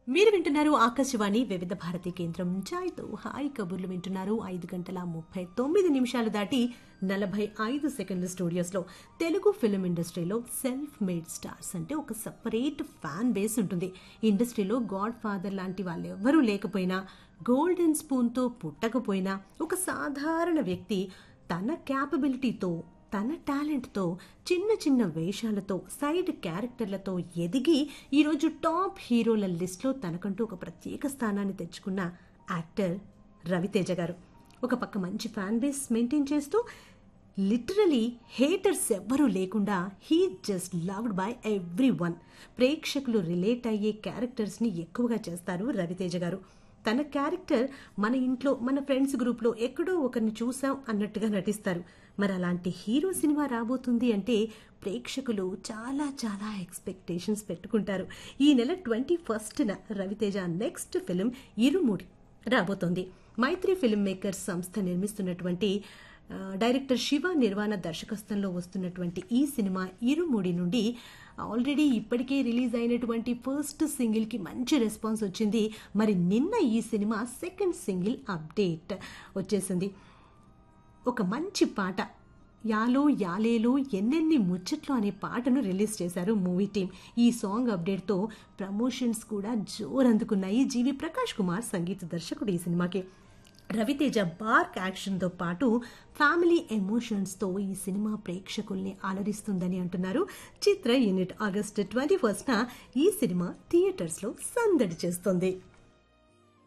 మీరు వింటున్నారు ఆకాశవాణి వివిధ భారతి కేంద్రం చాయ్తో హాయ్ కబుర్లు వింటున్నారు ఐదు గంటల ముప్పై తొమ్మిది నిమిషాలు దాటి నలభై ఐదు సెకండ్ల స్టూడియోస్లో తెలుగు ఫిలిం ఇండస్ట్రీలో సెల్ఫ్ మేడ్ స్టార్స్ అంటే ఒక సపరేట్ ఫ్యాన్ బేస్ ఉంటుంది ఇండస్ట్రీలో గాడ్ ఫాదర్ లాంటి వాళ్ళు ఎవ్వరూ లేకపోయినా గోల్డెన్ స్పూన్తో పుట్టకపోయినా ఒక సాధారణ వ్యక్తి తన క్యాపబిలిటీతో తన టాలెంట్తో చిన్న చిన్న వేషాలతో సైడ్ క్యారెక్టర్లతో ఎదిగి ఈరోజు టాప్ హీరోల లిస్ట్లో తనకంటూ ఒక ప్రత్యేక స్థానాన్ని తెచ్చుకున్న యాక్టర్ రవితేజ గారు ఒక పక్క మంచి ఫ్యాన్ బేస్ మెయింటైన్ చేస్తూ లిటరలీ హేటర్స్ ఎవ్వరూ లేకుండా he just loved by everyone ప్రేక్షకులు రిలేట్ అయ్యే క్యారెక్టర్స్ని ఎక్కువగా చేస్తారు రవితేజ గారు తన క్యారెక్టర్ మన ఇంట్లో మన ఫ్రెండ్స్ గ్రూప్లో ఎక్కడో ఒకరిని చూసాం అన్నట్టుగా నటిస్తారు మరి అలాంటి హీరో సినిమా రాబోతుంది అంటే ప్రేక్షకులు చాలా చాలా ఎక్స్పెక్టేషన్స్ పెట్టుకుంటారు ఈ నెల ట్వంటీ ఫస్ట్న రవితేజ నెక్స్ట్ ఫిలిం ఇరుముడి రాబోతోంది మైత్రి ఫిల్మ్ మేకర్స్ సంస్థ నిర్మిస్తున్నటువంటి ఆ, డైరెక్టర్ శివ నిర్వాణ దర్శకత్వంలో వస్తున్నటువంటి ఈ సినిమా ఇరుముడి నుండి ఆల్రెడీ ఇప్పటికే రిలీజ్ అయినటువంటి ఫస్ట్ సింగిల్కి మంచి రెస్పాన్స్ వచ్చింది మరి నిన్న ఈ సినిమా సెకండ్ సింగిల్ అప్డేట్ వచ్చేసింది ఒక మంచి పాట యాలో యాలేలో ఎన్నెన్ని ముచ్చట్లు అనే పాటను రిలీజ్ చేశారు మూవీ టీం ఈ సాంగ్ అప్డేట్తో ప్రమోషన్స్ కూడా జోరందుకున్నాయి జీవి ప్రకాష్ కుమార్ సంగీత దర్శకుడు ఈ సినిమాకి రవితేజ బార్క్ యాక్షన్తో పాటు ఫ్యామిలీ ఎమోషన్స్తో ఈ సినిమా ప్రేక్షకుల్ని అలరిస్తుందని అంటున్నారు చిత్ర యూనిట్ ఆగస్టు ట్వంటీ ఫస్ట్న ఈ సినిమా థియేటర్స్లో సందడి చేస్తుంది